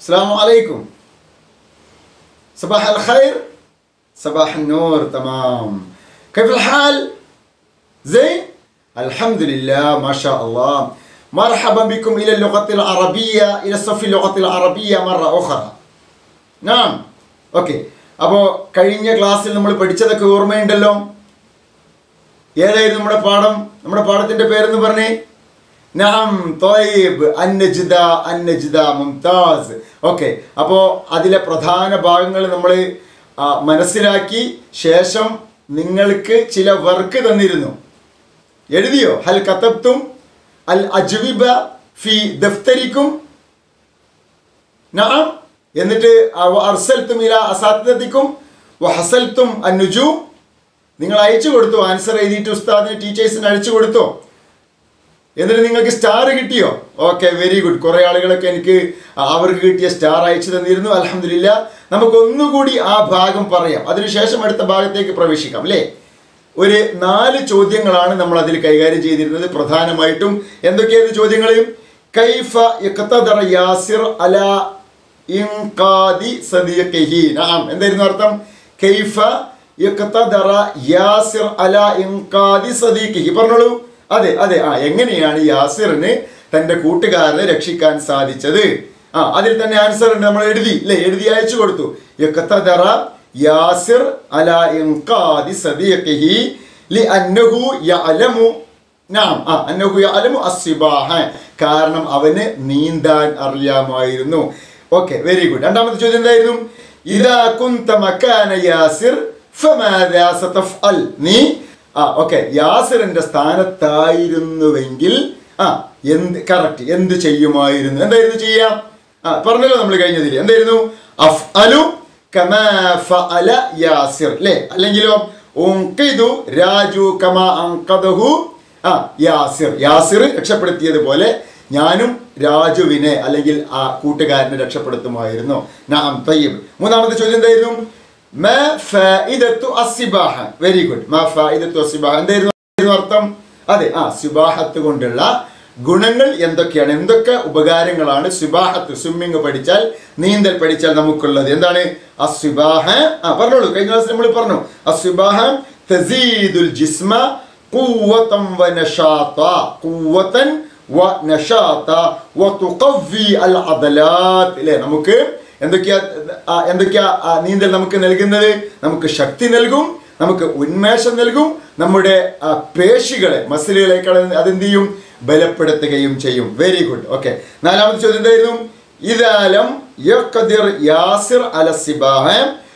السلام عليكم صباح الخير صباح النور تمام كيف الحال زين الحمد لله ما شاء الله مرحبا بكم إلى اللغة العربية إلى صف اللغة العربية مرة أخرى നാം ഓക്കെ അപ്പോൾ കഴിഞ്ഞ ക്ലാസ്സിൽ നമ്മൾ പഠിച്ചതൊക്കെ ഓർമ്മയുണ്ടല്ലോ ഏതായിരുന്നു നമ്മുടെ പാഠം നമ്മുടെ പാഠത്തിന്റെ പേരെന്ന് പറഞ്ഞേ നാം തോയിബ് അന്നജിദ അന്നജിദ മുംതാസ് ഓക്കെ അപ്പോൾ അതിലെ പ്രധാന ഭാഗങ്ങൾ നമ്മൾ മനസ്സിലാക്കി ശേഷം നിങ്ങൾക്ക് ചില വർക്ക് തന്നിരുന്നു എഴുതിയോ ഹൽ കത്തബ്തും അൽ അജ്വിബ ഫി ദഫ്തരിക്കും നഅം എന്നിട്ട് അർസൽത്തും ഇല അസാധ്യതക്കും വഹസൽത്തും അന്നുജു നിങ്ങൾ അയച്ചു കൊടുത്തു ആൻസർ എഴുതിയിട്ട് ഉസ്താദിന് ടീച്ചേഴ്സിന് അയച്ചു കൊടുത്തോ എന്നിട്ട് നിങ്ങൾക്ക് സ്റ്റാർ കിട്ടിയോ ഓക്കെ വെരി ഗുഡ് കുറേ ആളുകളൊക്കെ എനിക്ക് അവർക്ക് കിട്ടിയ സ്റ്റാർ അയച്ചു തന്നിരുന്നു അലഹമില്ല നമുക്ക് ഒന്നുകൂടി ആ ഭാഗം പറയാം അതിനുശേഷം അടുത്ത ഭാഗത്തേക്ക് പ്രവേശിക്കാം അല്ലേ ഒരു നാല് ചോദ്യങ്ങളാണ് നമ്മൾ അതിൽ കൈകാര്യം ചെയ്തിരുന്നത് പ്രധാനമായിട്ടും എന്തൊക്കെയായിരുന്നു ചോദ്യങ്ങൾ കൈഫ ഇഖ്തദറ യാസിർ അല ഇൻഖാദി സദീഖിഹി നഅം എന്തായിരുന്നു അർത്ഥം കൈഫ ഇഖ്തദറ യാസിർ അല ഇൻഖാദി സദീഖിഹി പറഞ്ഞോളൂ അതെ അതെ ആ എങ്ങനെയാണ് യാസിറിന് തന്റെ കൂട്ടുകാരനെ രക്ഷിക്കാൻ സാധിച്ചത് ആ അതിൽ തന്നെ ആൻസർ ഉണ്ട് നമ്മൾ എഴുതി അല്ലേ എഴുതി അയച്ചു കൊടുത്തു ഇഖ്തദറ യാസിർ അല ഇൻഖാദി സദീഖിഹി ലിഅന്നഹു യഅലമു നാം ആ അന്നഹു യഅലമു അസ്സിബാഹ കാരണം അവന് നീന്താൻ അറിയാമായിരുന്നു ഓക്കെ വെരി ഗുഡ് രണ്ടാമത്തെ ചോദ്യം എന്തായിരുന്നു ഇദാ കുന്ത മക്കാന യാസിർ ഫമാദാ സതഫ്അൽ നീ ആ ഓക്കെ യാസിറിന്റെ സ്ഥാനത്തായിരുന്നുവെങ്കിൽ ആ എന്ത് കറക്റ്റ് എന്ത് ചെയ്യുമായിരുന്നു എന്തായിരുന്നു ചെയ്യാം ആ പറഞ്ഞല്ലോ നമ്മൾ കഴിഞ്ഞതിൽ എന്തായിരുന്നു അഫ് അലു കമാ ഫഅല യാസിർ അല്ലേ അല്ലെങ്കിലോ ഉൻഖിദു രാജു കമാ അൻഖദഹു ആ യാസിർ യാസിർ രക്ഷപ്പെടുത്തിയതുപോലെ ഞാനും രാജുവിനെ അല്ലെങ്കിൽ ആ കൂട്ടുകാരനെ രക്ഷപ്പെടുത്തുമായിരുന്നു നാം തയ്യബ് മൂന്നാമത്തെ ചോദ്യം എന്തായിരുന്നു മാ ഫായിദത്തു അസ്സിബാഹ വെരി ഗുഡ് മാ ഫായിദത്തു അസ്സിബാഹ എന്തായിരുന്നു അർത്ഥം അതെ ആ സുബാഹത്ത് കൊണ്ടുള്ള ഗുണങ്ങൾ എന്തൊക്കെയാണ് എന്തൊക്കെ ഉപകാരങ്ങളാണ് സുബാഹത്ത് സ്വിമ്മിങ് പഠിച്ചാൽ നീന്തൽ പഠിച്ചാൽ നമുക്കുള്ളത് എന്താണ് അസ്വിബാഹ ആ പറഞ്ഞോളൂ കഴിഞ്ഞ ക്ലാസ്സിൽ നമ്മൾ പറഞ്ഞു അസ്വിബാഹ തസീദുൽ ജിസ്മ ഖുവ്വതൻ വനശാത ഖുവ്വതൻ വനശാത വതുഖവ്വി അൽ അദലാത്ത് അല്ലേ നമുക്ക് എന്തൊക്കെയാ ആ, എന്തൊക്കെയാ ആ, നീന്തൽ നമുക്ക് നൽകുന്നത് നമുക്ക് ശക്തി നൽകും നമുക്ക് ഉന്മേഷം നൽകും നമ്മുടെ ആ, പേശികളെ മസിലുകളെ അതെന്ത് ചെയ്യും ബലപ്പെടുത്തുകയും ചെയ്യും വെരി ഗുഡ് ഓക്കെ നാലാമത്തെ ചോദ്യം എന്തായിരുന്നു ഇതാലം യഖ്ദിർ യാസിർ അല സിബാഹ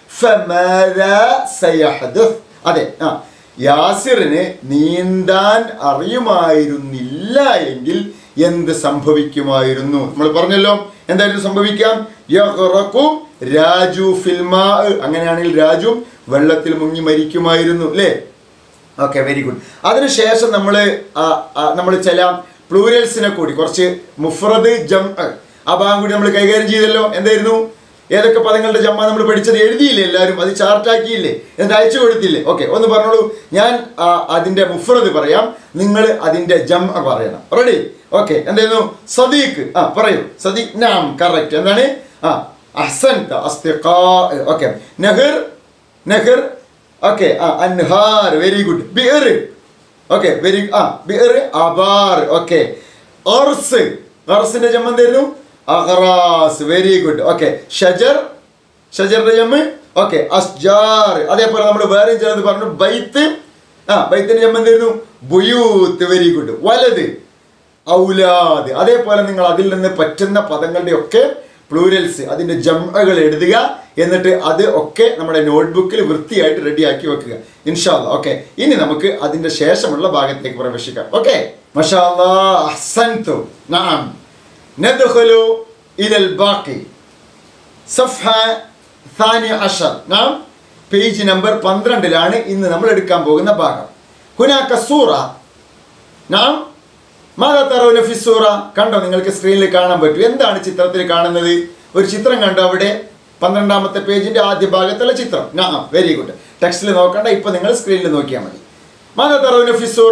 ഫമാദാ സയഹ്ദുസ് അതെ ആ യാസിറിന് നീന്താൻ അറിയുമായിരുന്നില്ല എങ്കിൽ എന്ത് സംഭവിക്കുമായിരുന്നു നമ്മൾ പറഞ്ഞല്ലോ എന്തായിരുന്നു സംഭവിക്കാം യഗ്റഖു രാജു ഫിൽമാ അങ്ങനെയാണെങ്കിൽ രാജു വെള്ളത്തിൽ മുങ്ങി മരിക്കുമായിരുന്നു അല്ലേ ഓക്കെ വെരി ഗുഡ് അതിനുശേഷം നമ്മൾ നമ്മൾ ചില പ്ലൂരൽസിനെ കൂടി കുറച്ച് മുഫ്രദ് ജം ആ ഭാഗം കൂടി നമ്മൾ കൈകാര്യം ചെയ്തല്ലോ എന്തായിരുന്നു ഏതൊക്കെ പദങ്ങളുടെ ജമ്മ നമ്മൾ പഠിച്ചത് എഴുതിയില്ലേ എല്ലാവരും അത് ചാർട്ടാക്കിയില്ലേ എന്നിട്ട് അയച്ചു കൊടുത്തില്ലേ ഓക്കെ ഒന്ന് പറഞ്ഞോളൂ ഞാൻ ആ, അതിന്റെ മുഫ്രദ് പറയാം നിങ്ങൾ അതിന്റെ ജം പറയണം റെഡി ഓക്കെ എന്തായിരുന്നു സദീഖ് ആ പറയൂ സദീഖ് നാം കറക്റ്റ് എന്താണ് ആ അഹ്സൻത അസ്തിഖാ ഓക്കെ നഹർ നഹർ ഓക്കെ ആ അൻഹാർ വെരി ഗുഡ് ബിയർ ഓക്കെ വെരി ആ ബിയർ അബാർ ഓക്കെ അർസ് അർസിന്റെ ജമ്മ എന്തായിരുന്നു അഹറാസ് വെരി ഗുഡ് ഓക്കെ ഷജർ ഷജറിന്റെ ജമ്മ് ഓക്കെ അസ്ജാർ അതേപോലെ നമ്മൾ വേറെ ചിലത് പറഞ്ഞു ബൈത്ത് ആ ബൈത്തിന്റെ ജമ്മ എന്തായിരുന്നു ബുയൂത്ത് വെരി ഗുഡ് വലത് ഔലാദ് അതേപോലെ നിങ്ങൾ അതിൽ നിന്ന് പറ്റുന്ന പദങ്ങളുടെ ഒക്കെ പ്ലൂരൽസ് അതിന്റെ ജമ്മകൾ എഴുതുക എന്നിട്ട് അത് ഒക്കെ നമ്മുടെ നോട്ട്ബുക്കിൽ വൃത്തിയായിട്ട് റെഡിയാക്കി വെക്കുക ഇൻഷാല്ല ഓക്കെ ഇനി നമുക്ക് അതിന്റെ ശേഷമുള്ള ഭാഗത്തേക്ക് പ്രവേശിക്കാം ഓക്കെ മഷാല്ലാ അഹ്സൻതു നഅം ندخل إلى الباقي صفحة ثاني عشر നാം പേജ് നമ്പർ പന്ത്രണ്ടിലാണ് ഇന്ന് നമ്മൾ എടുക്കാൻ പോകുന്ന ഭാഗം ഹുനാക്ക സൂറ നാം മാതാ തറവുന ഫിസൂറ കണ്ടോ നിങ്ങൾക്ക് സ്ക്രീനിൽ കാണാൻ പറ്റും എന്താണ് ചിത്രത്തിൽ കാണുന്നത് ഒരു ചിത്രം കണ്ടോ അവിടെ പന്ത്രണ്ടാമത്തെ പേജിന്റെ ആദ്യ ഭാഗത്തുള്ള ചിത്രം നാം വെരി ഗുഡ് ടെക്സ്റ്റിൽ നോക്കണ്ട ഇപ്പൊ നിങ്ങൾ സ്ക്രീനിൽ നോക്കിയാൽ മതി മാതാ തറവുന ഫിസൂറ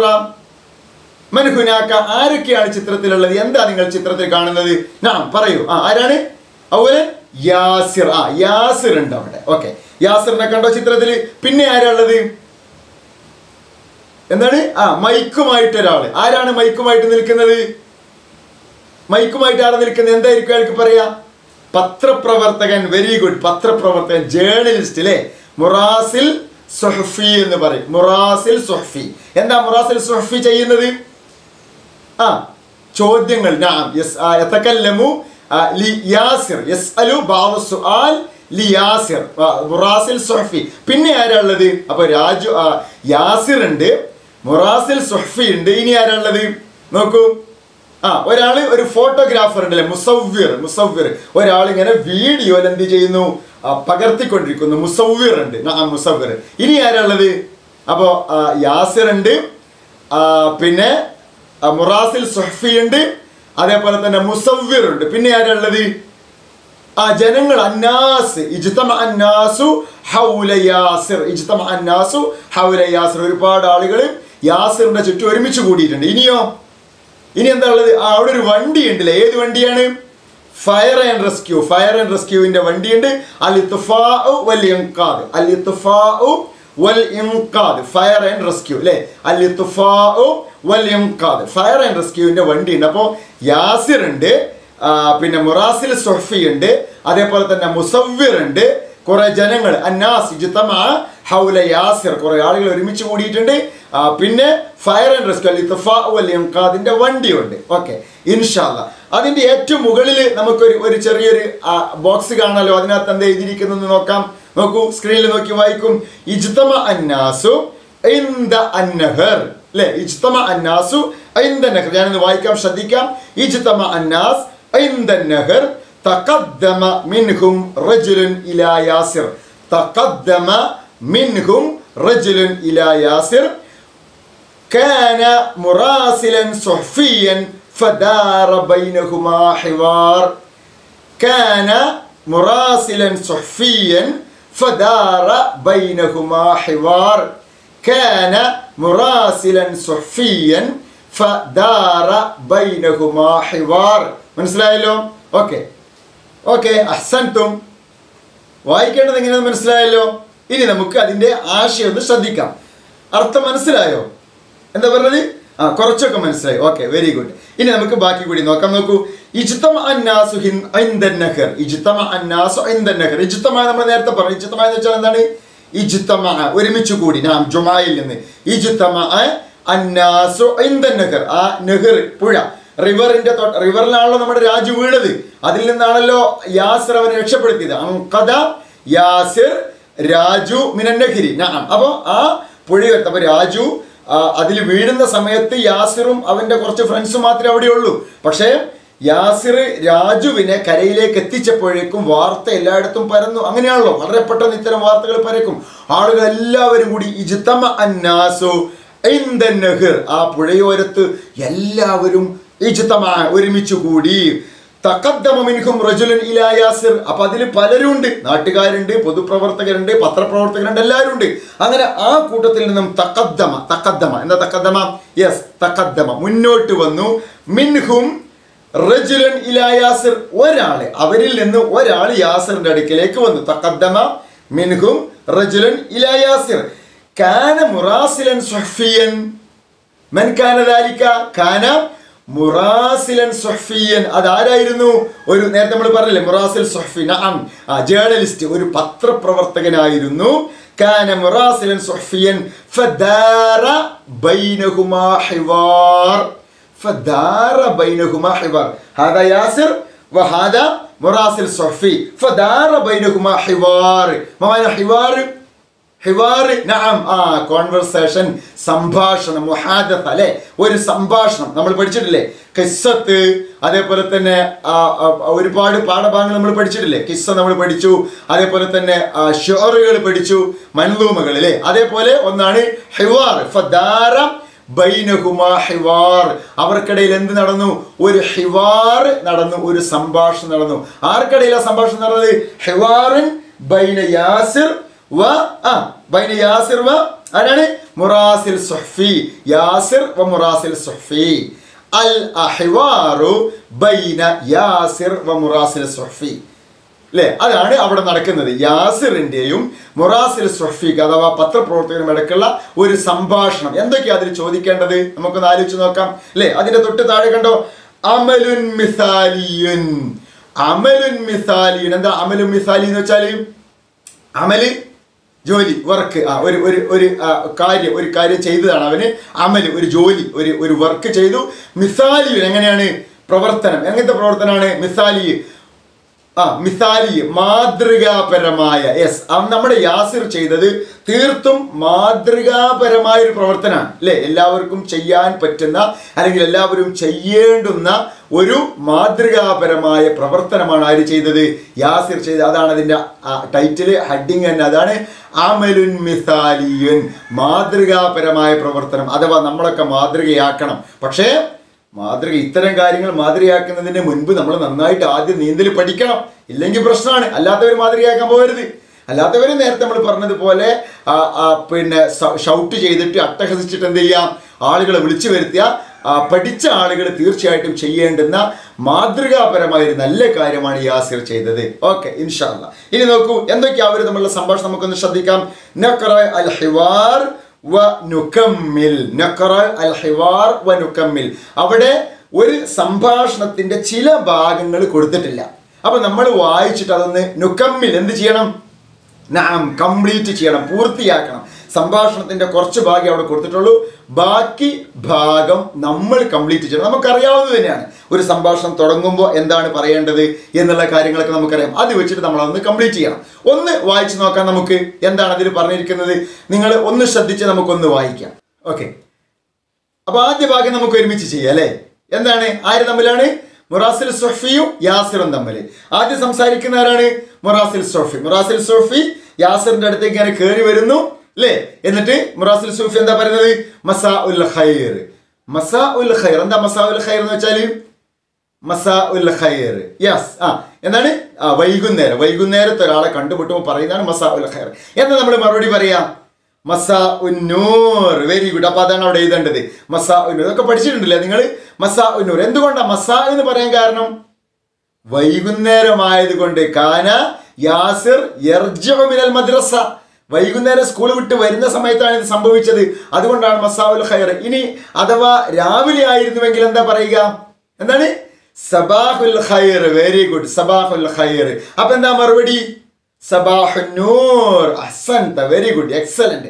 മനഹുനാക്ക ആരൊക്കെയാണ് ചിത്രത്തിലുള്ളത് എന്താ നിങ്ങൾ ചിത്രത്തിൽ കാണുന്നത് നാം പറയൂ ആ ആരാണ് അതുപോലെ യാസിർ ആ യാസിർ ഉണ്ട് അവിടെ ഓക്കെ യാസിറിനെ കണ്ടോ ചിത്രത്തിൽ പിന്നെ ആരാ ഉള്ളത് എന്താണ് ആ മൈക്കുമായിട്ട് ഒരാള് ആരാണ് മൈക്കുമായിട്ട് നിൽക്കുന്നത് മൈക്കുമായിട്ട് ആരാ നിൽക്കുന്നത് എന്തായിരിക്കും അയാൾക്ക് പറയാ പത്രപ്രവർത്തകൻ വെരി ഗുഡ് പത്രപ്രവർത്തകൻ ജേർണലിസ്റ്റ് അല്ലേ മുറാസിൽ സുഹഫി എന്ന് പറയും മുറാസിൽ സുഹഫി എന്താ മുറാസിൽ സുഹഫി ചെയ്യുന്നത് ആ ചോദ്യങ്ങൾ നാം യസ് ആ, യതകല്ലമു ആ, ലി യാസിർ യസ്അലു ബഅദ സുആൽ ലി യാസിർ ആ, മുറാസിൽ സുഹഫി പിന്നെ ആരാ ഉള്ളത് അപ്പൊ രാജു ആ, യാസിർ ഉണ്ട് മുറാസിൽ സുഹഫി ഉണ്ട് ഇനി ആരാ ഉള്ളത് നോക്കൂ ആ ഒരാള് ഒരു ഫോട്ടോഗ്രാഫർ ഉണ്ടല്ലേ മുസവ്വിർ മുസവ്വിർ ഒരാൾ ഇങ്ങനെ വീഡിയോയിൽ എന്ത് ചെയ്യുന്നു ആ, പകർത്തിക്കൊണ്ടിരിക്കുന്നു മുസവ്വിർ ഉണ്ട് ആ മുസവ്വിർ ഇനി ആരാ ഉള്ളത് അപ്പോൾ യാസിർ ഉണ്ട് ആ, പിന്നെ ആ, മുറാസിൽ സുഹഫി ഉണ്ട് അതേപോലെ തന്നെ മുസവ്വിർ ഉണ്ട് പിന്നെ ആരാ ഉള്ളത് ആ ജനങ്ങൾ അന്നാസ് ഇജ്തമ അന്നാസു ഹൗല യാസിർ ഇജ്തമ അന്നാസു ഹൗല യാസിർ ഒരുപാട് ആളുകൾ യാസിറിന്റെ ചുറ്റും ഒരുമിച്ച് കൂടിയിട്ടുണ്ട് ഇനിയോ ഇനി എന്താ ഉള്ളത് ആ അവിടെ ഒരു വണ്ടി ഉണ്ടല്ലേ ഏത് വണ്ടിയാണ് fire and rescue fire and റെസ്ക്യൂവിന്റെ വണ്ടിയുണ്ട് അൽ ഇത്ഫാഉ വൽ ഇൻഖാദ് അൽ ഇത്ഫാഉ വൽ ഇൻഖാദ് ഫയർ ആൻഡ് റെസ്ക്യൂ അല്ലേ അൽ ഇത്ഫാഉ വൽ ഇൻഖാദ് ഫയർ ആൻഡ് റെസ്ക്യൂവിന്റെ വണ്ടിയുണ്ട് അപ്പോൾ യാസിർ ഉണ്ട് ആ, പിന്നെ മുറാസിൽ സുഹഫി ഉണ്ട് അതേപോലെ തന്നെ മുസവ്വിർ ഉണ്ട് കുറെ ജനങ്ങൾ അന്നാസ് ഇജ്തമഅ ഹൗല യാസിർ കുറെ ആളുകൾ ഒരുമിച്ച് കൂടിയിട്ടുണ്ട് ആ, പിന്നെ ഫയർ ആൻഡ് റെസ്ക്യൂ അൽ ഇത്ഫാ വൽ ഇൻഖാദിന്റെ വണ്ടിയുണ്ട് ഓക്കെ ഇൻഷാല്ല അതിന്റെ ഏറ്റവും മുകളിൽ നമുക്കൊരു ഒരു ചെറിയൊരു ബോക്സ് കാണാലോ അതിനകത്ത് എന്താ എഴുതിയിരിക്കുന്നത് നോക്കാം നോക്കൂ സ്ക്രീനിൽ നോക്കി വായിക്കും ഇജ്തമ അന്നാസു ഇന്ദ അന്നഹർ അല്ലേ ഇജ്തമ അന്നാസു ഇന്ദ നഹർ ഞാനൊന്ന് വായിക്കാം ശ്രദ്ധിക്കാം ഇജ്തമ അന്നാസ് ഇന്ദ നഹർ تقدم منهم رجل إلى ياسر تقدم منهم رجل إلى ياسر كان مراسلا صحفيا فدار بينهما حوار كان مراسلا صحفيا فدار بينهما حوار كان مراسلا صحفيا فدار بينهما حوار മനസ്സിലായല്ലോ ഓക്കെ ഓക്കെ അഹ്സൻതും വായിക്കേണ്ടത് എങ്ങനെയാണെന്ന് മനസ്സിലായല്ലോ ഇനി നമുക്ക് അതിന്റെ ആശയം ഒന്ന് ശ്രദ്ധിക്കാം അർത്ഥം മനസ്സിലായോ എന്താ പറഞ്ഞത് ആ കുറച്ചൊക്കെ മനസ്സിലായി ഓക്കെ വെരി ഗുഡ് ഇനി നമുക്ക് ബാക്കി കൂടി നോക്കാം നോക്കൂ ഇജ്തമ അന്നാസു ഹിൻ ഐന്ദൻ നഹർ ഇജ്തമ അന്നാസു ഐന്ദൻ നഹർ ഇജ്തമ നമ്മൾ നേരത്തെ പറഞ്ഞു ഇജ്തമ എന്ന് വെച്ചാൽ എന്താണ് ഇജ്തമ ഒരുമിച്ച് കൂടി നാം ജുമായിൽ നിന്ന് ഇജ്തമ അന്നാസു ഐന്ദൻ നഹർ ആ നെഹർ പുഴ റിവറിന്റെ തൊട്ട് റിവറിലാണല്ലോ നമ്മുടെ രാജു വീണത് അതിൽ നിന്നാണല്ലോ യാസിർ അവനെ രക്ഷപ്പെടുത്തിയത് അങ്കദ യാസിർ രാജു മിനന്നഹിരി നാം അപ്പോൾ ആ പുഴയെടുത്ത് അപ്പോൾ രാജു അതിൽ വീഴുന്ന സമയത്ത് യാസിറും അവന്റെ കുറച്ച് ഫ്രണ്ട്സും മാത്രമേ അവിടെയുള്ളൂ പക്ഷേ യാസിർ രാജുവിനെ കരയിലേക്ക് എത്തിച്ചപ്പോഴേക്കും വാർത്ത എല്ലായിടത്തും പരന്നു അങ്ങനെയാണല്ലോ വളരെ പെട്ടെന്ന് ഇത്തരം വാർത്തകൾ പരക്കും ആളുകൾ എല്ലാവരും കൂടി ഇജ്തമ അന്നാസു ഐന്ദൻ നഹർ ആ പുഴയോരത്ത് എല്ലാവരും ഇജ്തമ ഒരുമിച്ച് കൂടി തഖദ്ദമ മിൻഹും റജുലൻ ഇലാ യാസിർ അപ്പൊ അതിൽ പലരും ഉണ്ട് നാട്ടുകാരുണ്ട് പൊതുപ്രവർത്തകരുണ്ട് പത്രപ്രവർത്തകരുണ്ട് എല്ലാവരും ഉണ്ട് അങ്ങനെ ആ കൂട്ടത്തിൽ നിന്നും തക്കദ്ദമ തക്കദ്ദമ എന്താ തക്കദ്ദമ യെസ് തക്കദ്ദമ മുന്നോട്ട് വന്നു മിൻഹും റജുലൻ ഇലാ യാസിർ ഒരാള് അവരിൽ നിന്ന് ഒരാൾ യാസിറിന്റെ അടുക്കിലേക്ക് വന്നു തക്കദ്ദമ മിൻഹും റജുലൻ ഇലാ യാസിർ കാന മുറാസിലൻ സുഹഫിയൻ മൻ കാന ദാലിക കാന മുറാസിലൻ സുഹഫിയൻ അതാരായിരുന്നു ഒരു നേരത്തെ നമ്മൾ പറഞ്ഞില്ലേ മുറാസിൽ സുഹഫി നഅം ആ ജേർണലിസ്റ്റ് ഒരു പത്രപ്രവർത്തകനായിരുന്നു കാന മുറാസിലൻ സുഹഫിയൻ ഫദാറ ബൈനഹുമാ ഹിവാർ فدار بينهما حوار هذا ياسر وهذا مراسل صحفي فدار بينهما حوار ما معنى حوار ഹിവാർ നഅം ആ കോൺവെർസേഷൻ സംഭാഷണം മുഹാദത്ത് അല്ലെ ഒരു സംഭാഷണം നമ്മൾ പഠിച്ചിട്ടില്ലേ കിസ്സത്ത് അതേപോലെ തന്നെ ആ, ആ, ഒരുപാട് പാഠഭാഗങ്ങൾ നമ്മൾ പഠിച്ചിട്ടില്ലേ കിസ്സ നമ്മൾ പഠിച്ചു അതേപോലെ തന്നെ ഷോറുകൾ പഠിച്ചു മൻലൂമകൾ അല്ലേ അതേപോലെ ഒന്നാണ് ഹിവാർ ഫദാറ ബൈനഹുമാ ഹിവാർ അവർക്കിടയിൽ എന്ത് നടന്നു ഒരു ഹിവാർ നടന്നു ഒരു സംഭാഷണം നടന്നു ആർക്കിടയിൽ ആ സംഭാഷണം നടന്നത് ഹിവാറിൻ ബൈന യാസിർ വ ആ ബൈന യാസിർ വ ആരാണ് മുറാസിൽ സുഹ്ഫി യാസിർ വ മുറാസിൽ സുഹ്ഫി അൽ അഹിവാറു ബൈന യാസിർ വ മുറാസിൽ സുഹ്ഫി അല്ലേ അതാണ് അവിടെ നടക്കുന്നത് യാസിറിന്റെയും മൊറാസിൽ സൊഫീഖ് അഥവാ പത്രപ്രവർത്തകരും ഇടയ്ക്കുള്ള ഒരു സംഭാഷണം എന്തൊക്കെയാ അതിൽ ചോദിക്കേണ്ടത് നമുക്കൊന്ന് ആലോചിച്ച് നോക്കാം അല്ലേ അതിന്റെ തൊട്ട് താഴെ കണ്ടോ അമലുൻ മിസാലിയുൻ അമലുൻ മിസാലിയുൻ എന്താ അമലുൻ മിസാലി എന്ന് വെച്ചാൽ അമല് ജോലി വർക്ക് ആ ഒരു ഒരു ഒരു ആ, കാര്യം ഒരു കാര്യം ചെയ്തതാണ് അവന് അമല് ഒരു ജോലി ഒരു ഒരു വർക്ക് ചെയ്തു മിസാലി എങ്ങനെയാണ് പ്രവർത്തനം എങ്ങനത്തെ പ്രവർത്തനമാണ് മിസാലി ആ മിസാലി മാതൃകാപരമായ യെസ് നമ്മുടെ യാസിർ ചെയ്തത് തീർത്തും മാതൃകാപരമായ ഒരു പ്രവർത്തനമാണ് അല്ലേ എല്ലാവർക്കും ചെയ്യാൻ പറ്റുന്ന അല്ലെങ്കിൽ എല്ലാവരും ചെയ്യേണ്ടുന്ന ഒരു മാതൃകാപരമായ പ്രവർത്തനമാണ് ആര് ചെയ്തത് യാസിർ ചെയ്തത് അതാണ് അതിൻ്റെ ടൈറ്റിൽ ഹെഡിങ് തന്നെ അതാണ് അമലുൻ മിസാലിയുൻ മാതൃകാപരമായ പ്രവർത്തനം അഥവാ നമ്മളൊക്കെ മാതൃകയാക്കണം പക്ഷേ മാതൃക ഇത്തരം കാര്യങ്ങൾ മാതൃകയാക്കുന്നതിന് മുൻപ് നമ്മൾ നന്നായിട്ട് ആദ്യം നീന്തൽ പഠിക്കണം ഇല്ലെങ്കിൽ പ്രശ്നമാണ് അല്ലാത്തവർ മാതൃകയാക്കാൻ പോകരുത് അല്ലാത്തവർ നേരത്തെ നമ്മൾ പറഞ്ഞതുപോലെ ആ, ആ, പിന്നെ ഷൗട്ട് ചെയ്തിട്ട് അട്ടഹസിച്ചിട്ട് എന്ത് ചെയ്യാം ആളുകളെ വിളിച്ചു വരുത്തിയ ആ, പഠിച്ച ആളുകൾ തീർച്ചയായിട്ടും ചെയ്യേണ്ടുന്ന മാതൃകാപരമായ ഒരു നല്ല കാര്യമാണ് യാസിർ ചെയ്തത് ഓക്കെ ഇൻഷാല്ല ഇനി നോക്കൂ എന്തൊക്കെയാ അവർ തമ്മിലുള്ള സംഭാഷണം നമുക്കൊന്ന് ശ്രദ്ധിക്കാം നഖറ അൽ ഹിവാർ വ നുക്കമ്മിൽ നഖറ അൽ ഹിവാർ വ നുക്കമ്മിൽ അവിടെ ഒരു സംഭാഷണത്തിന്റെ ചില ഭാഗങ്ങൾ കൊടുത്തിട്ടില്ല അപ്പൊ നമ്മൾ വായിച്ചിട്ട് അതൊന്ന് നുക്കമ്മിൽ എന്ത് ചെയ്യണം നാം കംപ്ലീറ്റ് ചെയ്യണം പൂർത്തിയാക്കണം സംഭാഷണത്തിന്റെ കുറച്ച് ഭാഗം അവിടെ കൊടുത്തിട്ടുള്ളൂ ബാക്കി ഭാഗം നമ്മൾ കംപ്ലീറ്റ് ചെയ്യണം നമുക്കറിയാവുന്നത് തന്നെയാണ് ഒരു സംഭാഷണം തുടങ്ങുമ്പോൾ എന്താണ് പറയേണ്ടത് എന്നുള്ള കാര്യങ്ങളൊക്കെ നമുക്കറിയാം അത് വെച്ചിട്ട് നമ്മൾ അതൊന്ന് കംപ്ലീറ്റ് ചെയ്യണം ഒന്ന് വായിച്ചു നോക്കാം നമുക്ക് എന്താണ് അതിൽ പറഞ്ഞിരിക്കുന്നത് നിങ്ങൾ ഒന്ന് ശ്രദ്ധിച്ച് നമുക്കൊന്ന് വായിക്കാം ഓക്കെ അപ്പൊ ആദ്യ ഭാഗം നമുക്ക് ഒരുമിച്ച് ചെയ്യാം അല്ലേ എന്താണ് ആര് തമ്മിലാണ് മൊറാസിൽ സൊഫിയും യാസിറും തമ്മിൽ ആദ്യം സംസാരിക്കുന്ന ആരാണ് മൊറാസിൽ സോഫി മൊറാസിൽ സോഫി യാസിറിന്റെ അടുത്തേക്ക് ഇങ്ങനെ കയറി വരുന്നു അല്ലേ എന്നിട്ട് മൊറാസിൽ സോഫി എന്താ പറയുന്നത് മസാ ഉൽ ഖൈർ മസാ ഉൽ ഖൈർ എന്താ മസാ ഉൽ ഖൈർ എന്ന് വെച്ചാൽ മസാ ഉൽ ഖൈർ യെസ് ആ എന്താണ് ആ വൈകുന്നേരം വൈകുന്നേരത്തെ ഒരാളെ കണ്ടുമുട്ടുമ്പോൾ പറയുന്നതാണ് മസാ ഉൽ ഖൈർ എന്ന് നമ്മൾ മറുപടി പറയാം മസാ ഉന്നൂർ വെരി ഗുഡ് അപ്പൊ അതാണ് അവിടെ എഴുതേണ്ടത് മസാ ഉന്നൂർ ഇതൊക്കെ പഠിച്ചിട്ടുണ്ടല്ലേ നിങ്ങൾ മസാ ഉന്നൂർ എന്തുകൊണ്ടാണ് മസാ എന്ന് പറയാൻ കാരണം വൈകുന്നേരമായത് കൊണ്ട് കാന യാസിർ യർജിഉ മിനൽ മദ്രസ വൈകുന്നേരം സ്കൂൾ വിട്ട് വരുന്ന സമയത്താണ് ഇത് സംഭവിച്ചത് അതുകൊണ്ടാണ് മസാഉൽ ഖൈർ ഇനി അഥവാ രാവിലെ ആയിരുന്നുവെങ്കിൽ എന്താ പറയുക എന്താണ് സബാഹുൽ ഖൈർ വെരി ഗുഡ് സബാഹുൽ ഖൈർ അപ്പൊ എന്താ മറുപടി സബാഹുന്നൂർ അഹ്സൻത വെരി ഗുഡ് എക്സലന്റ്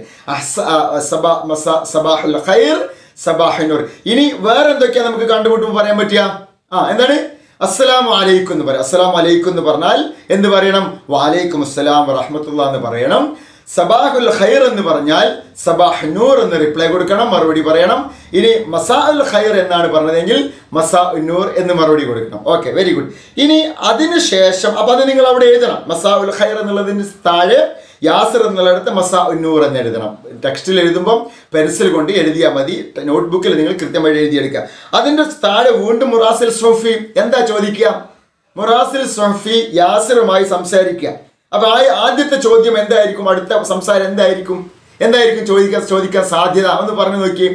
സബാഹുൽ ഖൈർ സബാഹുന്നൂർ ഇനി വേറെ എന്തൊക്കെയാ നമുക്ക് കണ്ടുമുട്ടുമ്പോൾ പറയാൻ പറ്റിയ ആ എന്താണ് അസ്സലാമു അലൈക്കും എന്ന് പറയാം അസ്സലാമു അലൈക്കും എന്ന് പറഞ്ഞാൽ എന്ത് പറയണം വാലൈക്കും അസ്സലാം വറഹമത്തുള്ള എന്ന് പറയണം സബാഹുൽ ഖൈർ എന്ന് പറഞ്ഞാൽ സബാഹ് നൂർ എന്ന് റിപ്ലൈ കൊടുക്കണം മറുപടി പറയണം ഇനി മസാ ഉൽ ഖൈർ എന്നാണ് പറഞ്ഞതെങ്കിൽ മസാ നൂർ എന്ന് മറുപടി കൊടുക്കണം ഓക്കെ വെരി ഗുഡ് ഇനി അതിനുശേഷം അപ്പൊ അത് നിങ്ങൾ അവിടെ എഴുതണം മസാ ഉൽ ഖൈർ എന്നുള്ളതിന് താഴെ യാസിർ എന്നുള്ളിടത്ത് മസാ ഉന്നൂർ എന്ന് എഴുതണം ടെക്സ്റ്റിൽ എഴുതുമ്പം പെൻസിൽ കൊണ്ട് എഴുതിയാൽ മതി നോട്ട്ബുക്കിൽ നിങ്ങൾ കൃത്യമായി എഴുതിയെടുക്കുക അതിൻ്റെ താഴെ വീണ്ടും മുറാസിൽ സോഫി എന്താ ചോദിക്കുക മുറാസിൽ സോഫി യാസിറുമായി സംസാരിക്കുക അപ്പൊ ആ ആദ്യത്തെ ചോദ്യം എന്തായിരിക്കും അടുത്ത സംസാരം എന്തായിരിക്കും എന്തായിരിക്കും ചോദിക്കാൻ ചോദിക്കാൻ സാധ്യത ഒന്ന് പറഞ്ഞു നോക്കി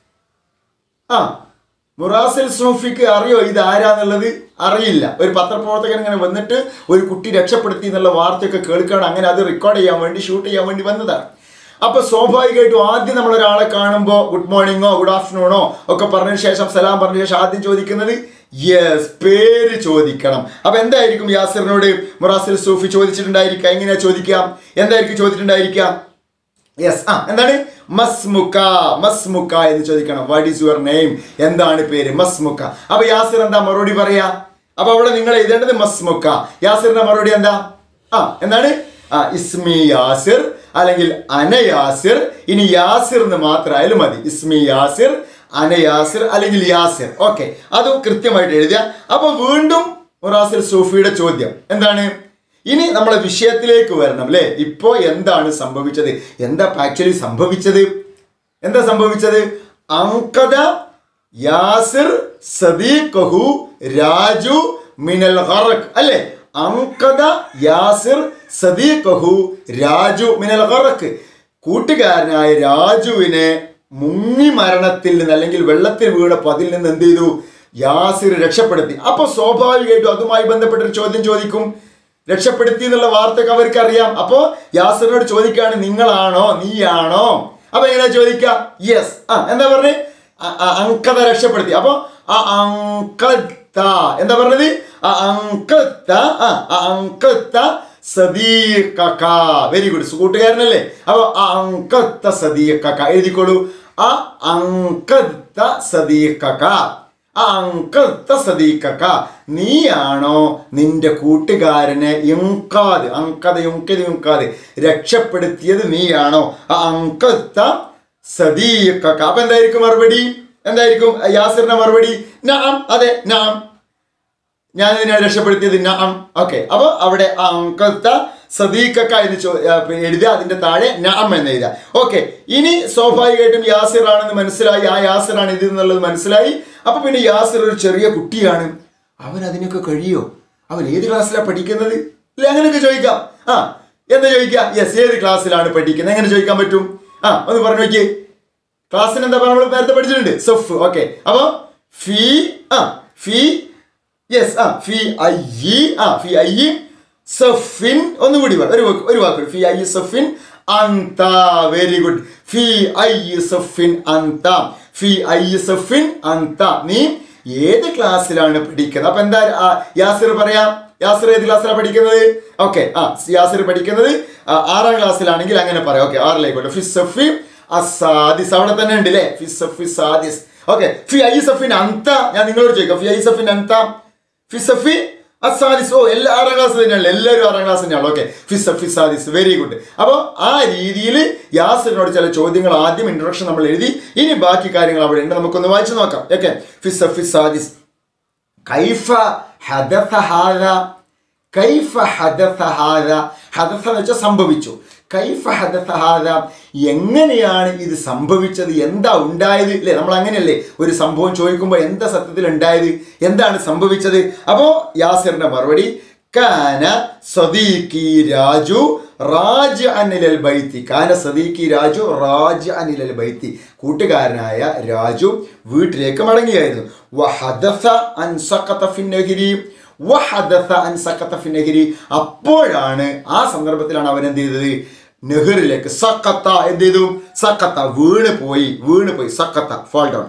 ആ മുറാസിൽ സോഫിക്ക് അറിയോ ഇത് ആരാന്നുള്ളത് അറിയില്ല ഒരു പത്രപ്രവർത്തകൻ ഇങ്ങനെ വന്നിട്ട് ഒരു കുട്ടി രക്ഷപ്പെടുത്തി എന്നുള്ള വാർത്തയൊക്കെ കേൾക്കുകയാണ് അങ്ങനെ അത് റെക്കോർഡ് ചെയ്യാൻ വേണ്ടി ഷൂട്ട് ചെയ്യാൻ വേണ്ടി വന്നതാണ് അപ്പൊ സ്വാഭാവികമായിട്ടും ആദ്യം നമ്മൾ ഒരാളെ കാണുമ്പോൾ ഗുഡ് മോർണിംഗോ ഗുഡ് ആഫ്റ്റർനൂണോ ഒക്കെ പറഞ്ഞതിന് ശേഷം സലാം പറഞ്ഞ ശേഷം ആദ്യം ചോദിക്കുന്നത് യെസ് പേര് ചോദിക്കണം അപ്പൊ എന്തായിരിക്കും യാസിറിനോട് മുറാസിൽ സൂഫി ചോദിച്ചിട്ടുണ്ടായിരിക്കുക എങ്ങനെയാ ചോദിക്കാം എന്തായിരിക്കും ചോദിച്ചിട്ടുണ്ടായിരിക്കാം യെസ് ആ എന്താണ് മസ്മുക്ക മസ്മുക്ക എന്ന് ചോദിക്കണം വാട്ട് ഈസ് യുവർ നെയിം എന്താണ് പേര് മസ്മുക്ക അപ്പൊ യാസിർ എന്താ മറുപടി പറയാ അപ്പൊ അവിടെ നിങ്ങൾ എഴുതേണ്ടത് മസ്മുക്ക യാസിറിന്റെ മറുപടി എന്താ ആ എന്താണ് ആ ഇസ്മി യാസിർ അല്ലെങ്കിൽ അന യാസിർ ഇനി യാസിർ എന്ന് മാത്രമായാലും മതി ഇസ്മി യാസിർ അന യാസിർ അല്ലെങ്കിൽ യാസിർ ഓക്കെ അതും കൃത്യമായിട്ട് എഴുതിയ അപ്പൊ വീണ്ടും മുറാസിൽ സൂഫിയുടെ ചോദ്യം എന്താണ് ഇനി നമ്മളെ വിഷയത്തിലേക്ക് വരണം അല്ലേ ഇപ്പോ എന്താണ് സംഭവിച്ചത് എന്താ ആക്ച്വലി സംഭവിച്ചത് എന്താ സംഭവിച്ചത് അങ്കദ യാസിർ സദീഖഹു രാജു മിനൽ ഖറഖ് അല്ലേ അങ്കദ യാസിർ സദീഖഹു രാജു മിനൽ ഖറഖ് കൂട്ടുകാരനായ രാജുവിനെ മുങ്ങി മരണത്തിൽ നിന്ന് അല്ലെങ്കിൽ വെള്ളത്തിൽ വീണപ്പോൾ അതിൽ നിന്ന് എന്ത് ചെയ്തു യാസിർ രക്ഷപ്പെടുത്തി അപ്പൊ സ്വാഭാവികമായിട്ടും അതുമായി ബന്ധപ്പെട്ട ഒരു ചോദ്യം ചോദിക്കും രക്ഷപ്പെടുത്തി എന്നുള്ള വാർത്തയൊക്കെ അവർക്ക് അറിയാം അപ്പോ യാസിറിനോട് ചോദിക്കാണ് നിങ്ങളാണോ നീയാണോ അപ്പൊ എങ്ങനെയാ ചോദിക്ക യെസ് ആ എന്താ പറഞ്ഞേ അ- അ- അങ്കത രക്ഷപ്പെടുത്തി അപ്പൊ ആ അങ്കത്ത എന്താ പറഞ്ഞത് ആ അങ്കത്ത ആ ആ അങ്കത്ത സദീഖക വെരി ഗുഡ് കൂട്ടുകാരനല്ലേ അപ്പൊ ആ അങ്കത്ത സദീഖക എഴുതിക്കോളൂ ആ അങ്കത്ത സദീഖക ആ അങ്കത്ത സദീഖക നീയാണോ നിന്റെ കൂട്ടുകാരനെ യുങ്കാത് അങ്കത യുങ്കത് യുങ്കാത് രക്ഷപ്പെടുത്തിയത് നീയാണോ ആ അങ്കത്ത സദീഖക അപ്പൊ എന്തായിരിക്കും മറുപടി എന്തായിരിക്കും യാസിറിന്റെ മറുപടി നാം അതെ നാം ഞാൻ ഇതിനെ രക്ഷപ്പെടുത്തിയത് നാം ഓക്കെ അപ്പൊ അവിടെ ആ അങ്കത്ത സദീഖക്ക എന്ന് ചോ ആ, എഴുതുക അതിന്റെ താഴെ നാം എന്ന് എഴുതുക ഓക്കെ ഇനി സ്വാഭാവികമായിട്ടും യാസിർ ആണെന്ന് മനസ്സിലായി ആ യാസിറാണ് ഇത് എന്നുള്ളത് മനസ്സിലായി അപ്പൊ പിന്നെ യാസിർ ഒരു ചെറിയ കുട്ടിയാണ് അവൻ അതിനൊക്കെ കഴിയോ അവൻ ഏത് ക്ലാസ്സിലാണ് പഠിക്കുന്നത് ഇല്ല അങ്ങനെയൊക്കെ ചോദിക്കാം ആ എന്താ ചോദിക്കാം യെസ് ഏത് ക്ലാസ്സിലാണ് പഠിക്കുന്നത് എങ്ങനെ ചോദിക്കാൻ പറ്റും ആ ഒന്ന് പറഞ്ഞു നോക്കിയേ ക്ലാസ്സിന് എന്താ നമ്മൾ നേരത്തെ പഠിച്ചിട്ടുണ്ട് സഫ് ഓക്കെ അപ്പൊ ഫി ആ ഫി യെസ് ആ ഫി ഐ ആ ഫി ഐ സഫിൻ ഒന്നുകൂടി പറ ഒരു വാക്ക് ഒരു വാക്ക് ഫി ഐ സഫിൻ അന്ത വെരി ഗുഡ് ഫി ഐ സഫിൻ അന്ത ഫി ഐ സഫിൻ അന്ത നീ ഏത് ക്ലാസ്സിലാണ് പഠിക്കുന്നത് അപ്പൊ എന്താ ആ, യാസിർ പറയാം യാസിർ ഏത് ക്ലാസ്സിലാണ് പഠിക്കുന്നത് ഓക്കെ ആ യാസിർ പഠിക്കുന്നത് ആ, ആറാം ക്ലാസ്സിലാണെങ്കിൽ അങ്ങനെ പറയാം ഓക്കെ ആറിലായിക്കോട്ടെ ഫി സഫി അസാദിസ് അവിടെ തന്നെ ഉണ്ട് അല്ലേ ഫി സഫി സാദിസ് ഓക്കെ ഫി ഐ സഫിൻ അന്ത ഞാൻ നിങ്ങളോട് ചോദിക്കാം ഫി ഐ സഫിൻ അന്ത ഫി സഫി അസാദിസ് ഓ എല്ലാ ആറാം ക്ലാസ് തന്നെയാണ് എല്ലാവരും ആറാം ക്ലാസ് തന്നെയാണ് ഓക്കെ ഫിസഫി സാദിസ് വെരി ഗുഡ് അപ്പോൾ ആ രീതിയിൽ യാസിറിനോട് ചില ചോദ്യങ്ങൾ ആദ്യം ഇൻട്രൊഡക്ഷൻ നമ്മൾ എഴുതി ഇനി ബാക്കി കാര്യങ്ങൾ അവിടെ ഉണ്ട് നമുക്കൊന്ന് വായിച്ചു നോക്കാം ഓക്കെ ഫിസഫി സാദിസ് കൈഫ ഹദഫ ഹാദ കൈഫ ഹദഫ ഹാദ ഹദഫ എന്ന് വെച്ചാൽ സംഭവിച്ചു കൈഫ ഹദഫ ഹാദ എങ്ങനെയാണ് ഇത് സംഭവിച്ചത് എന്താ ഉണ്ടായത് അല്ലേ നമ്മൾ അങ്ങനെയല്ലേ ഒരു സംഭവം ചോദിക്കുമ്പോൾ എന്താ സത്യത്തിൽ ഉണ്ടായത് എന്താണ് സംഭവിച്ചത് അപ്പോ യാസിറിന്റെ മറുപടി കാന സദീഖി രാജു റാജ് അനിലൽ ബൈത്തി കാന സദീഖി രാജു റാജ് അനിലൽ ബൈത്തി കൂട്ടുകാരനായ രാജു വീട്ടിലേക്ക് മടങ്ങിയായിരുന്നു വഹദഫ അൻ സഖത ഫിൻ നഹരി വഹദഫ അൻ സഖത ഫിൻ നഹരി അപ്പോഴാണ് ആ സന്ദർഭത്തിലാണ് അവൻ എന്ത് ചെയ്തത് നെഹറിലേക്ക് സക്കത്ത എന്ത് ചെയ്തു സക്കത്ത വീണ് പോയി വീണ് പോയി സക്കത്ത ഫോൾ ഡൗൺ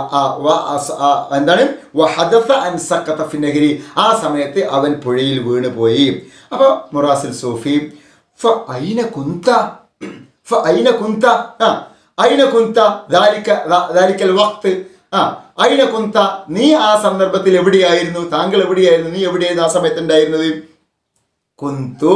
എന്താണ് വഹദഫ അൻ സക്കത്ത ഫിൻ നഹരി ആ സമയത്ത് അവൻ പുഴയിൽ വീണ് പോയി അപ്പൊ മുറാസിൽ സൂഫി ഫ ഐന കുന്ത ഫ ഐന കുന്ത ആ ഐന കുന്ത ദാലിക ദാലിക്കൽ വക്ത് ആ ഐന കുന്ത നീ ആ സന്ദർഭത്തിൽ എവിടെയായിരുന്നു താങ്കൾ എവിടെയായിരുന്നു നീ എവിടെയായിരുന്നു ആ സമയത്ത് ഉണ്ടായിരുന്നത് കുന്തു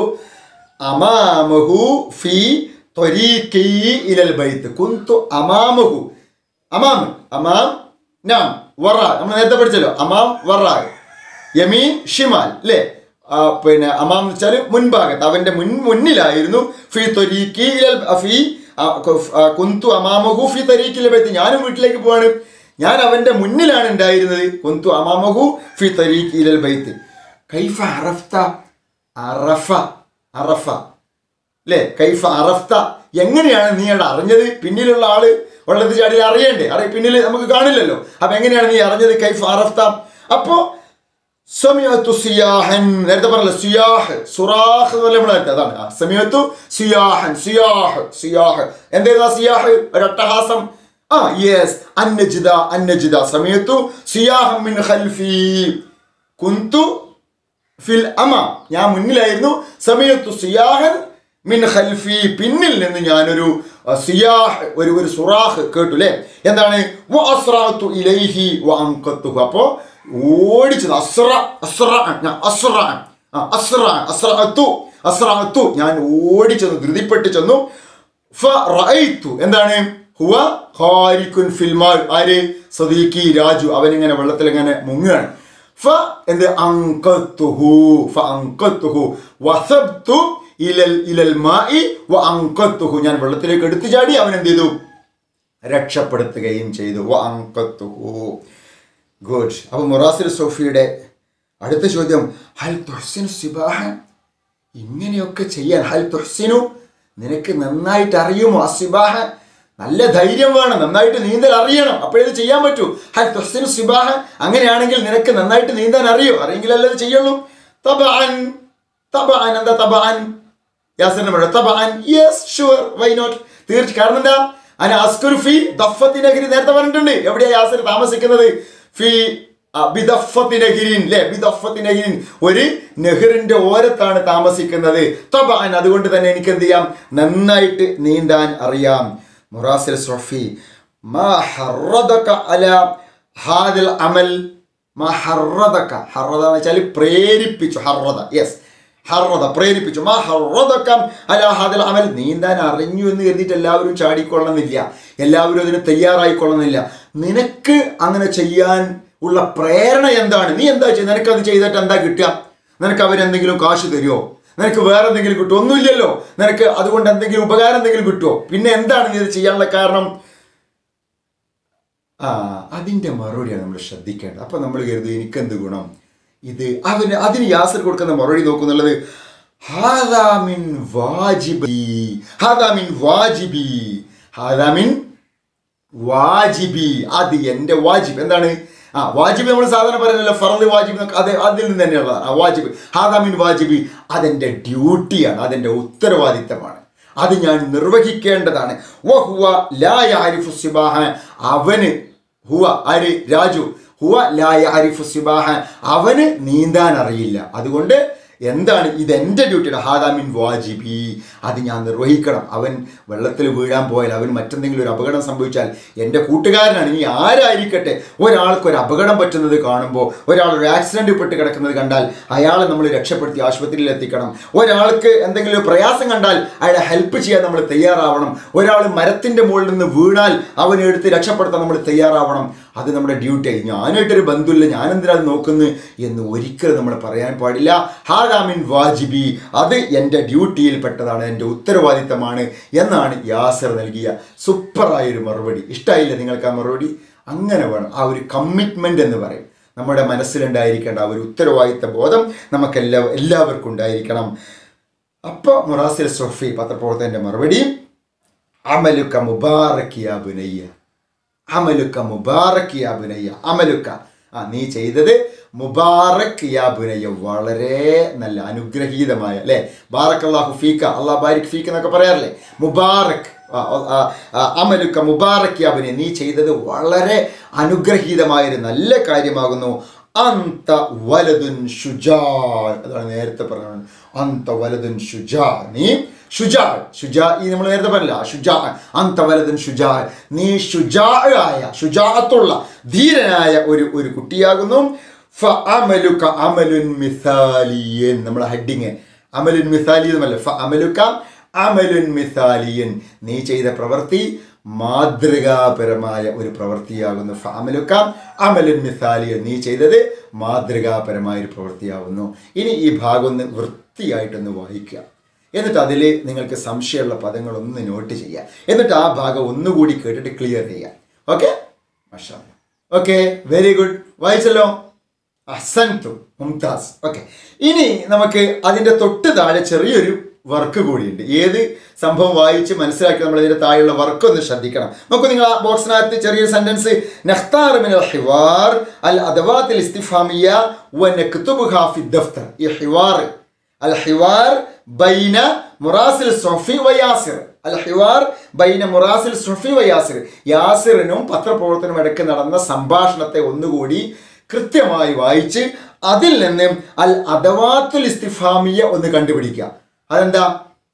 അമാമഹു ഫി ത്വരീഖി ഇലൽ ബൈത്ത് കുന്തു അമാമഹു അമാം അമാം നാം വറ നമ്മൾ നേരത്തെ പഠിച്ചല്ലോ അമാം വറ യമീൻ ഷിമാൽ അല്ലേ ആ, പിന്നെ അമാം എന്ന് വെച്ചാൽ മുൻഭാഗത്ത് അവന്റെ മുൻ മുന്നിലായിരുന്നു ഫി ത്വരീഖി ഇലൽ ഫി ആ, കു- ആ, കുന്തു അമാമഹു ഫി ത്വരീഖി ഇലൽ ബൈത്ത് ഞാനും വീട്ടിലേക്ക് പോവാണ് ഞാൻ അവന്റെ മുന്നിലാണ് ഉണ്ടായിരുന്നത് കുന്തു അമാമഹു ഫി ത്വരീഖി ഇലൽ ബൈത്ത് കൈഫ അറഫ്ത അറഫ അറഫ അല്ലേ കൈഫ അറഫ്ത എങ്ങനെയാണ് നീ അവിടെ അറിഞ്ഞത് പിന്നിലുള്ള ആള് വെള്ളത്തിൽ ചാടി അറിയണ്ടേ അറിയ പിന്നിൽ നമുക്ക് കാണില്ലല്ലോ അപ്പൊ എങ്ങനെയാണ് നീ അറിഞ്ഞത് കൈഫ അറഫ്ത അപ്പോ സമയത്തു സിയാഹൻ നേരത്തെ പറഞ്ഞല്ലോ സിയാഹ് സുറാഹ് എന്ന് നമ്മൾ നേരത്തെ അതാണ് ആ, സമയത്തു സിയാഹൻ സിയാഹ് സിയാഹ് എന്തായിരുന്നു ആ സിയാഹ് ഒരു അട്ടഹാസം ആ യെസ് അന്നജിത അന്നജിത സമയത്തു സിയാഹം മിൻ ഖൽഫി കുന്തു ഫിൽ അമ ഞാൻ മുന്നിലായിരുന്നു സമയത്തു സിയാഹൻ മിൻ ഖൽഫി പിന്നിൽ നിന്ന് ഞാനൊരു അഹ്, സിയാഹ് ഒരു ഒരു സുറാഹ് കേട്ടു അല്ലേ എന്താണ് വ അസ്റാത്തു ഇലൈഹി വ അൻഖത്തുഹു അപ്പോ ഓടിച്ചു അസ്റ അസ്റ ഞാൻ അസ്റ ആ, അസ്റ അസ്റഅത്തു അസ്റഅത്തു ഞാൻ ഓടിച്ചെന്നു ധൃതിപ്പെട്ട് ചെന്നു ഫറഅയ്തു എന്താണ് ഹുവ ഖാരിക്കുൻ ഫിൽ മാ ആര് സദീഖി രാജു അവനിങ്ങനെ വെള്ളത്തിൽ ഇങ്ങനെ മുങ്ങുകയാണ് ഫ എന്ത് അങ്കത്തുഹു ഫ അങ്കത്തുഹു വസബ്തു ഇലൽ ഇലൽ മായി വ അങ്കത്തുഹു ഞാൻ വെള്ളത്തിലേക്ക് എടുത്തു ചാടി അവൻ എന്ത് ചെയ്തു രക്ഷപ്പെടുത്തുകയും ചെയ്തു വ അങ്കത്തുഹു ഗുഡ് അപ്പൊ മൊറാസിൽ സോഫിയുടെ അടുത്ത ചോദ്യം ഹൽ തുഹ്സിനു സിബാഹ ഇങ്ങനെയൊക്കെ ചെയ്യാൻ ഹൽ തുഹ്സിനു നിനക്ക് നന്നായിട്ട് അറിയുമോ അസിബാഹ നല്ല ധൈര്യം വേണം നന്നായിട്ട് നീന്തൽ അറിയണം അപ്പോഴേ ഇത് ചെയ്യാൻ പറ്റൂ ഹൽ തുഹ്സിനു സിബാഹ അങ്ങനെയാണെങ്കിൽ നിനക്ക് നന്നായിട്ട് നീന്താൻ അറിയോ അറിയെങ്കിലല്ലേ ഇത് ചെയ്യുള്ളൂ തബഅൻ തബാൻ എന്താ തബാൻ യാസിറിന്റെ മഴ തബാൻ യെസ് ഷുവർ വൈ നോട്ട് തീർച്ച കാരണം എന്താ അന അസ്കുർ ഫി ദഫത്തി നഗരി നേരത്തെ പറഞ്ഞിട്ടുണ്ട് എവിടെയാ യാസിർ താമസിക്കുന്നത് ഫി ആ, ബിദഫത്തി നഗിരിൻ അല്ലെ ബിദഫത്തി നഗിരിൻ ഒരു നെഹ്റിന്റെ ഓരത്താണ് താമസിക്കുന്നത് തബാൻ അതുകൊണ്ട് തന്നെ എനിക്ക് എന്ത് ചെയ്യാം നന്നായിട്ട് നീന്താൻ അറിയാം മുറാസിൽ സൊഫി മാ ഹറദക അല ഹാദിൽ അമൽ മാ ഹറദക ഹറദ എന്ന് വെച്ചാൽ പ്രേരിപ്പിച്ചു ഹറദ യെസ് ഹറദ പ്രേരിപ്പിച്ചു മാ ഹറദക്കം അല ഹാദിൽ അമൽ നീന്താൻ അറിഞ്ഞു എന്ന് കരുതിയിട്ട് എല്ലാവരും ചാടിക്കൊള്ളണമെന്നില്ല എല്ലാവരും അതിന് തയ്യാറായിക്കൊള്ളണമെന്നില്ല നിനക്ക് അങ്ങനെ ചെയ്യാൻ ഉള്ള പ്രേരണ എന്താണ് നീ എന്താ ചെയ്യുക നിനക്കത് ചെയ്തിട്ട് എന്താ കിട്ടുക നിനക്ക് അവരെന്തെങ്കിലും കാശ് തരുമോ നിനക്ക് വേറെ എന്തെങ്കിലും കിട്ടുമോ ഒന്നുമില്ലല്ലോ നിനക്ക് അതുകൊണ്ട് എന്തെങ്കിലും ഉപകാരം എന്തെങ്കിലും കിട്ടുമോ പിന്നെ എന്താണ് നീ ഇത് ചെയ്യാനുള്ള കാരണം ആ അതിൻ്റെ മറുപടിയാണ് നമ്മൾ ശ്രദ്ധിക്കേണ്ടത് അപ്പോൾ നമ്മൾ കരുതും എനിക്കെന്ത് ഗുണം ഇത് അവന് അതിന് യാസർ കൊടുക്കുന്ന മറുപടി നോക്കുന്നുള്ളത് ഹാദാമിൻ വാജിബി ഹാദാമിൻ വാജിബി ഹാദാമിൻ വാജിബി അത് എൻ്റെ വാജിബ് എന്താണ് ആ വാജിബ് നമ്മൾ സാധാരണ പറയുന്നല്ലോ ഫറദ് വാജിബ് എന്നൊക്കെ അത് അതിൽ നിന്ന് തന്നെയുള്ള ആ വാജിബ് ഹാദാമിൻ വാജിബി അതെൻ്റെ ഡ്യൂട്ടിയാണ് അതെൻ്റെ ഉത്തരവാദിത്തമാണ് അത് ഞാൻ നിർവഹിക്കേണ്ടതാണ് വഹുവ ലാ യഅരിഫു സിബാഹ അവന് ഹുവ ആര് രാജു ഹുവ ലാ യഅരിഫു സിബാഹ അവന് നീന്താൻ അറിയില്ല അതുകൊണ്ട് എന്താണ് ഇത് എൻ്റെ ഡ്യൂട്ടിയുടെ ഹാദാമിൻ വാജിബി അത് ഞാൻ നിർവഹിക്കണം അവൻ വെള്ളത്തിൽ വീഴാൻ പോയാൽ അവൻ മറ്റെന്തെങ്കിലും ഒരു അപകടം സംഭവിച്ചാൽ എൻ്റെ കൂട്ടുകാരനാണ് ഇനി ആരായിരിക്കട്ടെ ഒരാൾക്ക് ഒരു അപകടം പറ്റുന്നത് കാണുമ്പോൾ ഒരാൾ ഒരു ആക്സിഡൻറ്റ് പെട്ട് കിടക്കുന്നത് കണ്ടാൽ അയാളെ നമ്മൾ രക്ഷപ്പെടുത്തി ആശുപത്രിയിൽ എത്തിക്കണം ഒരാൾക്ക് എന്തെങ്കിലും ഒരു പ്രയാസം കണ്ടാൽ അയാളെ ഹെൽപ്പ് ചെയ്യാൻ നമ്മൾ തയ്യാറാവണം ഒരാൾ മരത്തിൻ്റെ മുകളിൽ നിന്ന് വീണാൽ അവനെ എടുത്ത് രക്ഷപ്പെടുത്താൻ നമ്മൾ തയ്യാറാവണം അത് നമ്മുടെ ഡ്യൂട്ടിയായി ഞാനായിട്ടൊരു ബന്ധുല്ല ഞാൻ എന്തിനാ അത് നോക്കുന്നു എന്ന് ഒരിക്കലും നമ്മൾ പറയാൻ പാടില്ല ഹാദാമിൻ വാജിബി അത് എൻ്റെ ഡ്യൂട്ടിയിൽപ്പെട്ടതാണ് എൻ്റെ ഉത്തരവാദിത്തമാണ് എന്നാണ് യാസർ നൽകിയ സൂപ്പറായൊരു മറുപടി ഇഷ്ടമായില്ല നിങ്ങൾക്ക് ആ മറുപടി അങ്ങനെ വേണം ആ ഒരു കമ്മിറ്റ്മെൻ്റ് എന്ന് പറയും നമ്മുടെ മനസ്സിലുണ്ടായിരിക്കേണ്ട ആ ഒരു ഉത്തരവാദിത്ത ബോധം നമുക്കെല്ലാ എല്ലാവർക്കും ഉണ്ടായിരിക്കണം അപ്പോൾ മുറാസിൽ സൊഫി പത്രപ്രവർത്തകൻ്റെ മറുപടി അമലുക്ക മുബാറക്കിയ ബുനയ്യ അമലുക്ക മുബാറക് യാ ബുനയ്യ അമലുക്ക ആ നീ ചെയ്തത് മുബാറക് യാ ബുനയ്യ വളരെ നല്ല അനുഗ്രഹീതമായ അല്ലേ ബാറക് അള്ളാഹു ഫീക്ക അള്ളാഹ് ബാരിക് ഫീക്ക് എന്നൊക്കെ പറയാറില്ലേ മുബാറക് ആ, ആ, ആ, അമലുക്ക മുബാറക് യാ ബുനയ്യ നീ ചെയ്തത് വളരെ അനുഗ്രഹീതമായ ഒരു നല്ല കാര്യമാകുന്നു അന്ത വലതുൻ ഷുജാ അതാണ് നേരത്തെ പറഞ്ഞത് അന്ത വലതുൻ ഷുജാ നീ ഷുജാ ഷുജാ ഈ നമ്മൾ നേരത്തെ പറഞ്ഞില്ല ഷുജാ അന്ത വലതുൻ ഷുജാ നീ ഷുജാ ആയ ഷുജാത്തുള്ള ധീരനായ ഒരു ഒരു കുട്ടിയാകുന്നു ഫ അമലുക അമലുൻ മിസാലിയൻ നമ്മളെ ഹെഡിങ് അമലുൻ മിസാലി എന്നല്ല ഫ അമലുക അമലുൻ മിസാലിയൻ നീ ചെയ്ത പ്രവൃത്തി മാതൃകാപരമായ ഒരു പ്രവൃത്തിയാകുന്നു ഫാമലുക്ക അമലുൻ മിസാലിയൻ നീ ചെയ്തത് മാതൃകാപരമായ ഒരു പ്രവൃത്തിയാകുന്നു ഇനി ഈ ഭാഗം ഒന്ന് വൃത്തിയായിട്ടൊന്ന് വായിക്കുക എന്നിട്ട് അതിൽ നിങ്ങൾക്ക് സംശയമുള്ള പദങ്ങളൊന്ന് നോട്ട് ചെയ്യുക എന്നിട്ട് ആ ഭാഗം ഒന്നുകൂടി കേട്ടിട്ട് ക്ലിയർ ചെയ്യുക ഓക്കെ മഷാ ഓക്കെ വെരി ഗുഡ് വായിച്ചല്ലോ അസൻതു മുംതാസ് ഓക്കെ ഇനി നമുക്ക് അതിൻ്റെ തൊട്ട് താഴെ ചെറിയൊരു വർക്ക് കൂടിയുണ്ട് ഏത് സംഭവം വായിച്ച് മനസ്സിലാക്കി നമ്മൾ ഇതിൻ്റെ താഴെയുള്ള വർക്ക് ഒന്ന് ശ്രദ്ധിക്കണം നമുക്ക് നിങ്ങൾ ആ ബോക്സിനകത്ത് ചെറിയൊരു സെന്റൻസ് നഖ്താർ മിൻ അൽ ഹിവാർ അൽ അദവാത്തിൽ ഇസ്തിഫാമിയ വ നക്തുബുഹാ ഫി ദഫ്തർ ഈ ഹിവാർ അൽ ഹിവാർ ബൈന മുറാസിൽ സൊഫി വ യാസിർ അൽ ഹിവാർ ബൈന മുറാസിൽ സൊഫി വ യാസിർ യാസിറിനും പത്രപ്രവർത്തനം ഇടയ്ക്ക് നടന്ന സംഭാഷണത്തെ ഒന്നുകൂടി കൃത്യമായി വായിച്ച് അതിൽ നിന്ന് അൽ അദവാത്തുൽ ഇസ്തിഫാമിയ ഒന്ന് കണ്ടുപിടിക്കുക അതെന്താ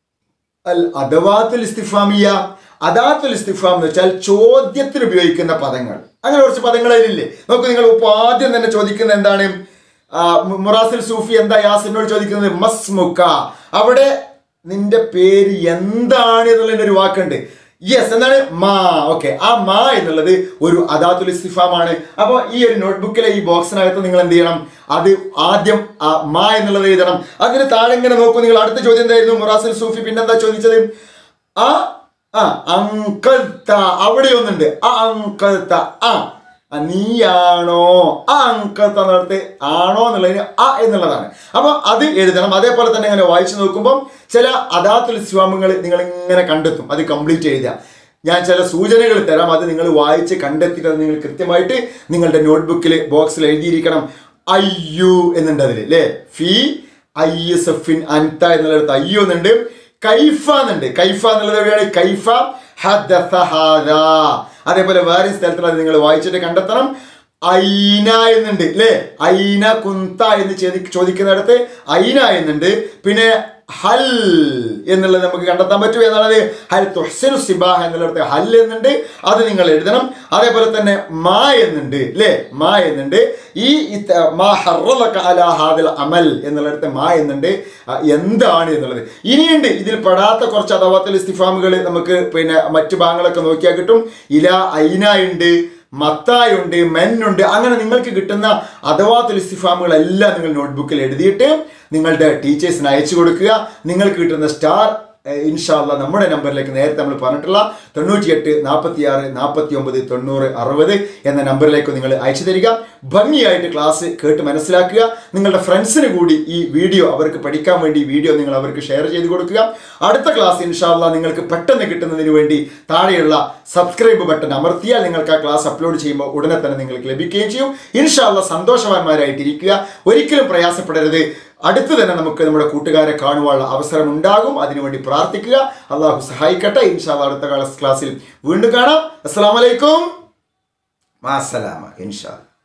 അൽ അദവാത്തുൽ ഇസ്തിഫാമിയ അദാത്തുൽ ഇസ്തിഫാം എന്ന് വെച്ചാൽ ചോദ്യത്തിന് ഉപയോഗിക്കുന്ന പദങ്ങൾ അങ്ങനെ കുറച്ച് പദങ്ങൾ അതിലില്ലേ നോക്കൂ നിങ്ങൾ ഇപ്പോൾ ആദ്യം തന്നെ ചോദിക്കുന്നത് എന്താണ് ആ, മു- മുറാസിൽ സൂഫി എന്താ യാസിനോട് ചോദിക്കുന്നത് മസ്മുക്ക അവിടെ നിന്റെ പേര് എന്താണ് എന്നുള്ളതിന്റെ ഒരു വാക്കുണ്ട് യെസ് എന്താണ് മാ ഓക്കെ ആ മാ എന്നുള്ളത് ഒരു അദാത്തുൽ ഇസ്തിഫാമാണ് അപ്പോൾ ഈ ഒരു നോട്ട്ബുക്കിലെ ഈ ബോക്സിനകത്ത് നിങ്ങൾ എന്ത് ചെയ്യണം അത് ആദ്യം ആ മാ എന്നുള്ളത് എഴുതണം അതിന് താഴെ ഇങ്ങനെ നോക്കൂ നിങ്ങൾ അടുത്ത ചോദ്യം എന്തായിരുന്നു മുറാസിൽ സൂഫി പിന്നെന്താ ചോദിച്ചത് ആ ആ അങ്കൽത്ത അവിടെ ഒന്നുണ്ട് ആ അങ്കൽത്ത ആ ആ, നീയാണോ ആ അങ്കൽത്ത എന്നിടത്ത് ആണോ എന്നുള്ളതിന് ആ എന്നുള്ളതാണ് അപ്പൊ അത് എഴുതണം അതേപോലെ തന്നെ ഇങ്ങനെ വായിച്ചു നോക്കുമ്പോൾ ചില അദാത്തുൽ ഇസ്ലാമുകൾ നിങ്ങൾ ഇങ്ങനെ കണ്ടെത്തും അത് കംപ്ലീറ്റ് എഴുതുക ഞാൻ ചില സൂചനകൾ തരാം അത് നിങ്ങൾ വായിച്ച് കണ്ടെത്തിയിട്ട് അത് നിങ്ങൾ കൃത്യമായിട്ട് നിങ്ങളുടെ നോട്ട്ബുക്കിൽ ബോക്സിൽ എഴുതിയിരിക്കണം അയ്യു എന്നുണ്ട് അതിൽ അല്ലേ ഫി ഐ സഫിൻ അൻത എന്നുള്ളിടത്ത് അയ്യോ എന്നുണ്ട് കൈഫ എന്നുണ്ട് കൈഫ എന്നുള്ളത് എവിടെയാണ് കൈഫ ഹദസ ഹാദാ. അതേപോലെ വേറെ സ്ഥലത്തുള്ള നിങ്ങൾ വായിച്ചിട്ട് കണ്ടെത്തണം ഐന എന്നുണ്ട് അല്ലേ ഐന കുന്ത എന്ന് ചോദി- ചോദിക്കുന്നിടത്ത് ഐന എന്നുണ്ട് പിന്നെ ഹൽ എന്നുള്ളത് നമുക്ക് കണ്ടെത്താൻ പറ്റും എന്നുള്ളത് ഹൽ തുഹ്സിനു സിബാഹ എന്നുള്ളിടത്ത് ഹൽ എന്നുണ്ട് അത് നിങ്ങൾ എഴുതണം അതേപോലെ തന്നെ മാ എന്നുണ്ട് അല്ലേ മാ എന്നുണ്ട് ഈ ഇത്ത- മാ ഹറലക അലാ ഹാദിൽ അമൽ എന്നുള്ളിടത്ത് മാ എന്നുണ്ട് ആ, എന്താണ് എന്നുള്ളത് ഇനിയുണ്ട് ഇതിൽ പെടാത്ത കുറച്ച് അഥവാത്തിൽ ഇസ്തിഫാമുകൾ നമുക്ക് പിന്നെ മറ്റു ഭാഗങ്ങളൊക്കെ നോക്കിയാൽ കിട്ടും ഇല ഐന ഉണ്ട് മത്തായുണ്ട് മെന്നുണ്ട് അങ്ങനെ നിങ്ങൾക്ക് കിട്ടുന്ന അഥവാത്തുൽ ഇസ്തിഫാമുകളെല്ലാം നിങ്ങൾ നോട്ട്ബുക്കിൽ എഴുതിയിട്ട് നിങ്ങളുടെ ടീച്ചേഴ്സിന് അയച്ചു കൊടുക്കുക നിങ്ങൾക്ക് കിട്ടുന്ന സ്റ്റാർ ഇൻഷാല്ല നമ്മുടെ നമ്പറിലേക്ക് നേരത്തെ നമ്മൾ പറഞ്ഞിട്ടുള്ള തൊണ്ണൂറ്റിയെട്ട് നാൽപ്പത്തി ആറ് നാൽപ്പത്തി ഒമ്പത് തൊണ്ണൂറ് അറുപത് എന്ന നമ്പറിലേക്ക് നിങ്ങൾ അയച്ചു തരിക ഭംഗിയായിട്ട് ക്ലാസ് കേട്ട് മനസ്സിലാക്കുക നിങ്ങളുടെ ഫ്രണ്ട്സിന് കൂടി ഈ വീഡിയോ അവർക്ക് പഠിക്കാൻ വേണ്ടി ഈ വീഡിയോ നിങ്ങൾ അവർക്ക് ഷെയർ ചെയ്ത് കൊടുക്കുക അടുത്ത ക്ലാസ് ഇൻഷാല്ല നിങ്ങൾക്ക് പെട്ടെന്ന് കിട്ടുന്നതിന് വേണ്ടി താഴെയുള്ള സബ്സ്ക്രൈബ് ബട്ടൺ അമർത്തിയാൽ നിങ്ങൾക്ക് ആ ക്ലാസ് അപ്ലോഡ് ചെയ്യുമ്പോൾ ഉടനെ തന്നെ നിങ്ങൾക്ക് ലഭിക്കുകയും ചെയ്യും ഇൻഷാല്ല സന്തോഷവാന്മാരായിട്ടിരിക്കുക ഒരിക്കലും പ്രയാസപ്പെടരുത് അടുത്ത് തന്നെ നമുക്ക് നമ്മുടെ കൂട്ടുകാരെ കാണുവാനുള്ള അവസരം ഉണ്ടാകും അതിനുവേണ്ടി പ്രാർത്ഥിക്കുക അള്ളാഹു സഹായിക്കട്ടെ ഇൻഷാല്ല അടുത്ത ക്ലാസ് ക്ലാസ്സിൽ വീണ്ടും കാണാം അസ്സാം വലൈക്കും മാസലാമ ഇൻഷാല്ല